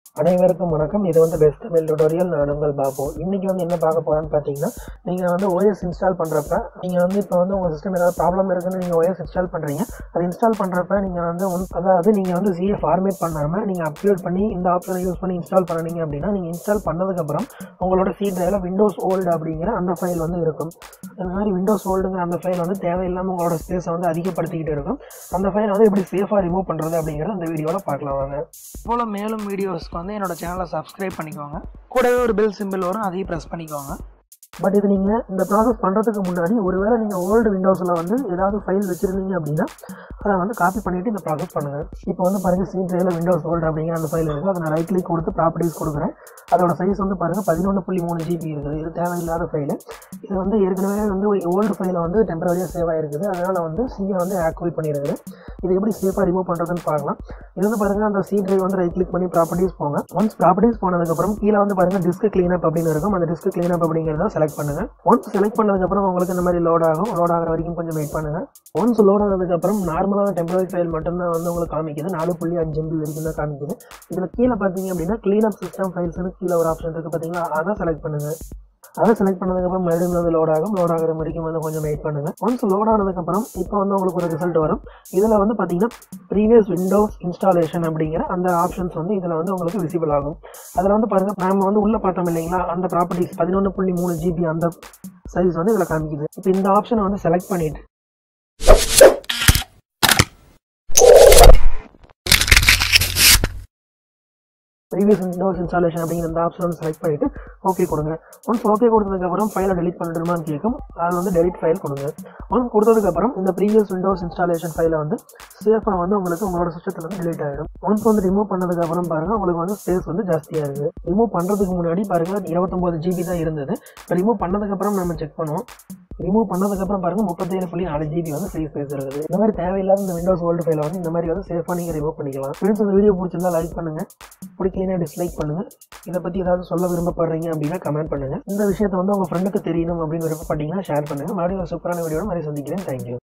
அனைவருக்கும் வணக்கம் இது வந்து பெஸ்ட் தமிழ் டுடோரியல் நான் உங்கள் பாபு இன்னைக்கு வந்து என்ன பார்க்க போறேன்னு பார்த்தீங்கன்னா நீங்கள் வந்து OS இன்ஸ்டால் பண்ணுறப்ப நீங்கள் வந்து இப்போ வந்து உங்கள் சிஸ்டம் ஏதாவது ப்ராப்ளம் இருக்குன்னு நீங்கள் OS இன்ஸ்டால் பண்ணுறீங்க அது இன்ஸ்டால் பண்ணுறப்ப நீங்கள் வந்து உன்- அதாவது நீங்கள் வந்து சிஏ ஃபார்மேட் பண்ணாமல் நீங்கள் அப்லோட் பண்ணி இந்த ஆப்ஷனை யூஸ் பண்ணி இன்ஸ்டால் பண்ணீங்க அப்படின்னா நீங்கள் இன்ஸ்டால் பண்ணதுக்கப்புறம் உங்களோட சி டிரைவில் விண்டோஸ் ஓல்டு அப்படிங்கிற அந்த ஃபைல் வந்து இருக்கும் இந்த மாதிரி விண்டோஸ் ஓல்டுங்கிற அந்த ஃபைல் வந்து தேவையில்லாமல் உங்களோட ஸ்பேஸை வந்து அதிகப்படுத்திக்கிட்டு இருக்கும் அந்த ஃபைலை வந்து எப்படி சேஃபாக ரிமூவ் பண்ணுறது அப்படிங்கிறத இந்த வீடியோவில் பார்க்கலாம் வாங்க போல் மேலும் வீடியோஸ்க்கு வந்து என்னோட சேனலை சப்ஸ்கிரைப் பண்ணிக்கோங்க கூடவே ஒரு பெல் சிம்பிள் வரும் அதையும் ப்ரெஸ் பண்ணிக்கோங்க பட் இது நீங்கள் இந்த ப்ராசஸ் பண்ணுறதுக்கு முன்னாடி ஒருவேளை நீங்கள் ஓல்டு விண்டோஸில் வந்து ஏதாவது ஃபைல் வச்சுருந்தீங்க அப்படின்னா அதை வந்து காப்பி பண்ணிவிட்டு இந்த ப்ராசஸ் பண்ணுங்கள் இப்போ வந்து பாருங்கள் சீன் ட்ரைவில் விண்டோஸ் ஓல்டு அப்படிங்கிற அந்த ஃபைல் இருக்குது அதை நான் ரைட் கிளிக் கொடுத்து ப்ராப்பர்ட்டிஸ் கொடுக்குறேன் அதோட சைஸ் வந்து பாருங்கள் பதினொன்று புள்ளி மூணு ஜிபி இருக்குது இது தேவையில்லாத ஃபைலு இது வந்து ஏற்கனவே வந்து ஓல்டு ஃபைலில் வந்து டெம்பரரியாக சேவ் ஆகிருக்குது அதனால் வந்து சியை வந்து ஆக்டிவேட் பண்ணியிருக்குது இது எப்படி சேஃபாக ரிமூவ் பண்ணுறதுன்னு பார்க்கலாம் இது வந்து பாருங்கள் அந்த சி டிரைவ் வந்து ரைட் கிளிக் பண்ணி ப்ராப்பர்ட்டிஸ் போங்க ஒன்ஸ் ப்ராப்பர்ட்டிஸ் போனதுக்கப்புறம் கீழே வந்து பாருங்கள் டிஸ்க் கிளீனப் அப்படின்னு இருக்கும் அந்த டிஸ்க் கிளீனப் அப்படிங்கிறத செலக்ட் பண்ணுங்க ஒன்ஸ் செலக்ட் பண்ணதுக்கப்புறம் உங்களுக்கு இந்த மாதிரி லோட் ஆகும் லோட் ஆகிற வரைக்கும் கொஞ்சம் வெயிட் பண்ணுங்க ஒன்ஸ் லோட் ஆனதுக்கப்புறம் நார்மலான டெம்பரரி ஃபைல் மட்டும்தான் வந்து உங்களுக்கு காமிக்குது நாலு புள்ளி அஞ்சு எம்பி வரைக்கும் தான் காமிக்குது இதில் கீழே பார்த்தீங்க அப்படின்னா கிளீனப் சிஸ்டம் ஃபைல்ஸ்னு கீழே ஒரு ஆப்ஷன் இருக்குது பார்த்தீங்களா அதை செலக்ட் பண்ணுங்க அதை செலக்ட் பண்ணதுக்கப்புறம் மறுபடியும் வந்து லோட் ஆகும் லோட் ஆகிற வரைக்கும் வந்து கொஞ்சம் வெயிட் பண்ணுங்க ஒன்ஸ் லோட் ஆனதுக்கப்புறம் இப்போ வந்து உங்களுக்கு ஒரு ரிசல்ட் வரும் இதில் வந்து பார்த்தீங்கன்னா ப்ரீவியஸ் விண்டோஸ் இன்ஸ்டாலேஷன் அப்படிங்கிற அந்த ஆப்ஷன்ஸ் வந்து இதில் வந்து உங்களுக்கு விசிபிள் ஆகும் அதில் வந்து பாருங்க நாம வந்து உள்ள பார்த்தோம் இல்லைங்களா அந்த ப்ராப்பர்ட்டிஸ் பதினொன்று புள்ளி மூணு ஜிபி அந்த சைஸ் வந்து இதில் காமிக்குது இப்போ இந்த ஆப்ஷனை வந்து செலக்ட் பண்ணிட்டு ப்ரீவியஸ் விண்டோஸ் இன்ஸ்டாலேஷன் அப்படிங்கிற அந்த ஆப்ஷன் வந்து செலக்ட் பண்ணிட்டு ஓகே கொடுங்க ஒன்ஸ் ஓகே கொடுத்ததுக்கப்புறம் ஃபைலை டெலிட் பண்ணிடுமான்னு கேட்கும் அது வந்து டெலிட் ஃபைல் கொடுங்க ஒன்ஸ் கொடுத்ததுக்கப்புறம் இந்த ப்ரீவியஸ் விண்டோஸ் இன்ஸ்டாலேஷன் ஃபைலை வந்து சேஃபாக வந்து உங்களுக்கு உங்களோட சிஸ்டத்தில் வந்து டெலிட் ஆகிடும் ஒன்ஸ் வந்து ரிமூவ் பண்ணதுக்கப்புறம் பாருங்க உங்களுக்கு வந்து ஸ்பேஸ் வந்து ஜாஸ்தியாக இருக்குது ரிமூவ் பண்ணுறதுக்கு முன்னாடி பாருங்க இருபத்தொம்போது ஜிபி தான் இருந்தது இப்போ ரிமூவ் பண்ணதுக்கப்புறம் நம்ம செக் பண்ணுவோம் ரிமூவ் பண்ணதுக்கப்புறம் பாருங்க முப்பத்தேழு புள்ளி நாலு ஜிபி வந்து ஃப்ரீ ஸ்பேஸ் இருக்குது இந்த மாதிரி தேவையில்லாத இந்த விண்டோஸ் ஓல்டு ஃபைலை வந்து இந்த மாதிரி வந்து சேஃபாக நீங்கள் ரிமூவ் பண்ணிக்கலாம் ஃப்ரெண்ட்ஸ் இந்த வீடியோ பிடிச்சிருந்தா லைக் பண்ணுங்க பிடிக்கலைன்னா டிஸ்லைக் பண்ணுங்க இதை பற்றி ஏதாவது சொல்ல விரும்பப்படுறீங்க அப்படின்னா கமெண்ட் பண்ணுங்க இந்த விஷயத்தை வந்து உங்கள் ஃப்ரெண்டுக்கு தெரியணும் அப்படின்னு விருப்பப்பட்டீங்கன்னா ஷேர் பண்ணுங்க மறுபடியும் ஒரு சூப்பரான வீடியோ மாதிரி சந்திக்கிறேன் தேங்க்யூ